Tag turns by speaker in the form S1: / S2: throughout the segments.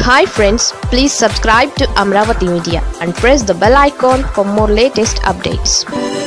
S1: hi friends please subscribe to Amaravati media and press the bell icon for more latest updates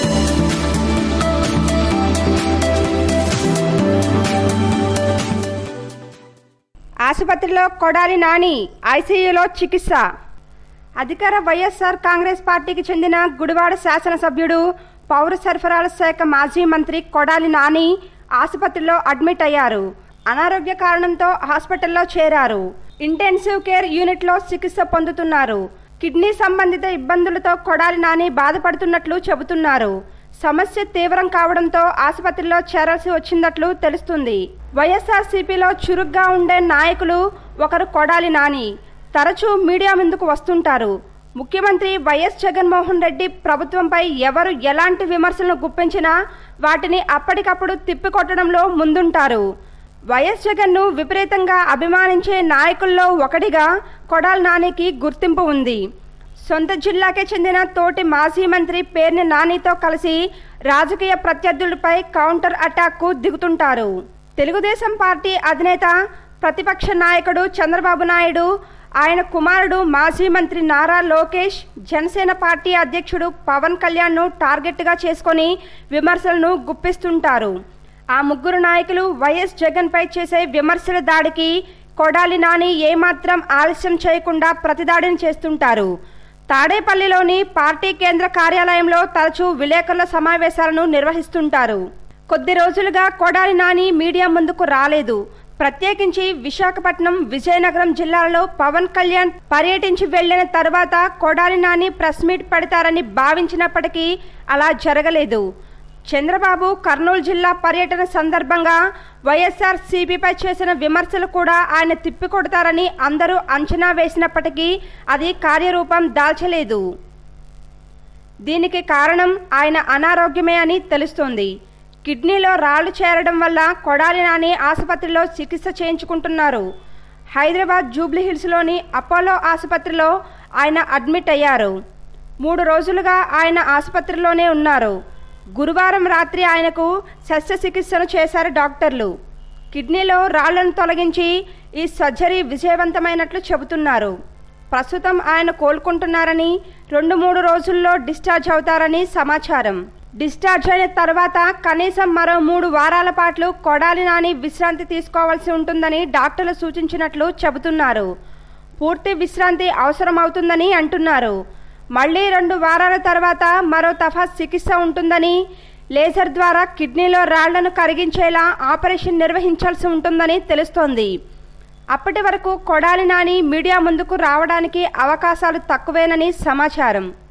S2: ఆసుపత్రిలో కొడాలి నాని ఐసీయూలో చికిత్స అధికార వైఎస్ఆర్ కాంగ్రెస్ పార్టీకి చెందిన గుడివాడ శాసనసభ్యుడు పౌర సరఫరాల శాఖ మాజీ మంత్రి కొడాలి నాని ఆసుపత్రిలో అడ్మిట్ అయ్యారు అనారోగ్య కారణంతో హాస్పిటల్లో చేరారు ఇంటెన్సివ్ కేర్ యూనిట్లో చికిత్స పొందుతున్నారు కిడ్నీ సంబంధిత ఇబ్బందులతో కొడాలి నాని బాధపడుతున్నట్లు చెబుతున్నారు సమస్య తీవ్రం కావడంతో ఆసుపత్రిలో చేరాల్సి వచ్చిందట్లు తెలుస్తుంది వైఎస్ఆర్సీపీలో చురుగ్గా ఉండే నాయకులు ఒకరు కొడాలి నాని తరచూ మీడియా ముందుకు వస్తుంటారు ముఖ్యమంత్రి వైఎస్ జగన్మోహన్ రెడ్డి ప్రభుత్వంపై ఎవరు ఎలాంటి విమర్శలను గుప్పించినా వాటిని అప్పటికప్పుడు తిప్పికొట్టడంలో ముందుంటారు వైఎస్ జగన్ను విపరీతంగా అభిమానించే నాయకుల్లో ఒకటిగా కొడాలి నానికి గుర్తింపు ఉంది సొంత జిల్లాకే చెందిన తోటి మాజీ మంత్రి పేర్ని నానితో కలిసి రాజకీయ ప్రత్యర్థులపై కౌంటర్ అటాక్కు దిగుతుంటారు తెలుగుదేశం పార్టీ అధినేత ప్రతిపక్ష నాయకుడు చంద్రబాబు నాయుడు ఆయన కుమారుడు మాజీ మంత్రి నారా లోకేష్ జనసేన పార్టీ అధ్యక్షుడు పవన్ కళ్యాణ్ను టార్గెట్గా చేసుకొని విమర్శలను గుప్పిస్తుంటారు ఆ ముగ్గురు నాయకులు వైఎస్ జగన్పై చేసే విమర్శల దాడికి కొడాలి నాని ఏమాత్రం ఆలస్యం చేయకుండా ప్రతిదాడిని చేస్తుంటారు తాడేపల్లిలోని పార్టీ కేంద్ర కార్యాలయంలో తరచూ విలేకరుల సమావేశాలను నిర్వహిస్తుంటారు కొద్ది రోజులుగా కొడాలి నాని మీడియా ముందుకు రాలేదు ప్రత్యేకించి విశాఖపట్నం విజయనగరం జిల్లాలలో పవన్ కళ్యాణ్ పర్యటించి వెళ్లిన తర్వాత కొడాలి నాని ప్రెస్ మీట్ పెడతారని భావించినప్పటికీ అలా జరగలేదు చంద్రబాబు కర్నూలు జిల్లా పర్యటన సందర్భంగా వైఎస్ఆర్ సిపిపై చేసిన విమర్శలు కూడా ఆయన తిప్పికొడతారని అందరూ అంచనా వేసినప్పటికీ అది కార్యరూపం దాల్చలేదు దీనికి కారణం ఆయన అనారోగ్యమే అని తెలుస్తోంది కిడ్నీలో రాళ్లు చేరడం వల్ల కొడాలి నాని ఆసుపత్రిలో చికిత్స చేయించుకుంటున్నారు హైదరాబాద్ జూబ్లీహిల్స్లోని అపోలో ఆసుపత్రిలో ఆయన అడ్మిట్ అయ్యారు మూడు రోజులుగా ఆయన ఆసుపత్రిలోనే ఉన్నారు గురువారం రాత్రి ఆయనకు శస్త్రచికిత్సను చేశారు డాక్టర్లు కిడ్నీలో రాళ్లను తొలగించి ఈ సర్జరీ విజయవంతమైనట్లు చెబుతున్నారు ప్రస్తుతం ఆయన కోలుకుంటున్నారని రెండు మూడు రోజుల్లో డిశ్చార్జ్ అవుతారని సమాచారం డిశ్చార్జ్ అయిన తర్వాత కనీసం మరో మూడు వారాల పాటు కొడాలి నాని విశ్రాంతి తీసుకోవాల్సి ఉంటుందని డాక్టర్లు సూచించినట్లు చెబుతున్నారు పూర్తి విశ్రాంతి అవసరమవుతుందని అంటున్నారు మళ్ళీ రెండు వారాల తర్వాత మరో తఫా చికిత్స ఉంటుందని లేజర్ ద్వారా కిడ్నీలో రాళ్లను కరిగించేలా ఆపరేషన్ నిర్వహించాల్సి ఉంటుందని తెలుస్తోంది అప్పటి వరకు కొడాలి నాని మీడియా ముందుకు రావడానికి అవకాశాలు తక్కువేనని సమాచారం